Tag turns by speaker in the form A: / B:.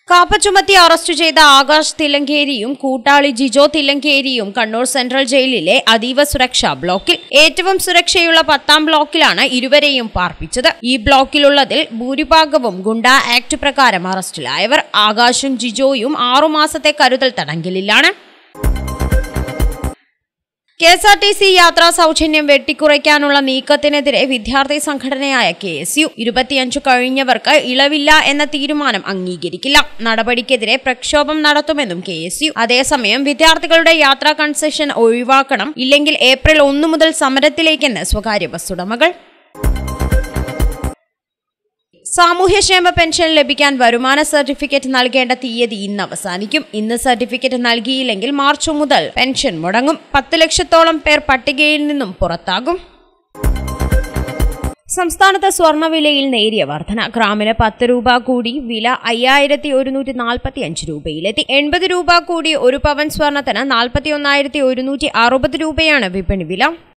A: കാപ്പ ചുമത്തി അറസ്റ്റ് ചെയ്ത ആകാശ് തില്ലങ്കേരിയും കൂട്ടാളി ജിജോ തില്ലങ്കേരിയും കണ്ണൂർ സെൻട്രൽ ജയിലിലെ അതീവ സുരക്ഷാ ബ്ലോക്കിൽ ഏറ്റവും സുരക്ഷയുള്ള പത്താം ബ്ലോക്കിലാണ് ഇരുവരെയും പാർപ്പിച്ചത് ഈ ബ്ലോക്കിലുള്ളതിൽ ഭൂരിഭാഗവും ഗുണ്ട ആക്ട് പ്രകാരം അറസ്റ്റിലായവർ ആകാശും ജിജോയും ആറുമാസത്തെ കരുതൽ തടങ്കലിലാണ് K S R T C യാത്രാ സൗജന്യം വെട്ടിക്കുറയ്ക്കാനുള്ള നീക്കത്തിനെതിരെ വിദ്യാർത്ഥി സംഘടനയായ കെ എസ് യു ഇരുപത്തിയഞ്ചു കഴിഞ്ഞവർക്ക് ഇളവില്ല എന്ന തീരുമാനം അംഗീകരിക്കില്ല നടപടിക്കെതിരെ പ്രക്ഷോഭം നടത്തുമെന്നും കെ എസ് യു അതേസമയം വിദ്യാർത്ഥികളുടെ യാത്രാ കൺസെഷൻ ഒഴിവാക്കണം ഇല്ലെങ്കിൽ ഏപ്രിൽ ഒന്നു മുതൽ സമരത്തിലേക്കെന്ന് സ്വകാര്യ ബസ് ഉടമകൾ സാമൂഹ്യക്ഷേമ പെൻഷൻ ലഭിക്കാൻ വരുമാന സർട്ടിഫിക്കറ്റ് നൽകേണ്ട തീയതി ഇന്ന് അവസാനിക്കും ഇന്ന് സർട്ടിഫിക്കറ്റ് നൽകിയില്ലെങ്കിൽ മാർച്ച് മുതൽ പെൻഷൻ മുടങ്ങും പത്ത് ലക്ഷത്തോളം പേർ പട്ടികയിൽ നിന്നും പുറത്താകും സംസ്ഥാനത്ത് സ്വർണ്ണവിലയിൽ നേരിയ വർധന ഗ്രാമിന് പത്ത് രൂപ കൂടി വില അയ്യായിരത്തി ഒരുന്നൂറ്റി നാൽപ്പത്തി അഞ്ച് രൂപയിലെത്തി എൺപത് രൂപ കൂടി ഒരു പവൻ സ്വർണത്തിന് നാൽപ്പത്തി ഒന്നായിരത്തി ഒരുന്നൂറ്റി അറുപത് രൂപയാണ് വിപണി വില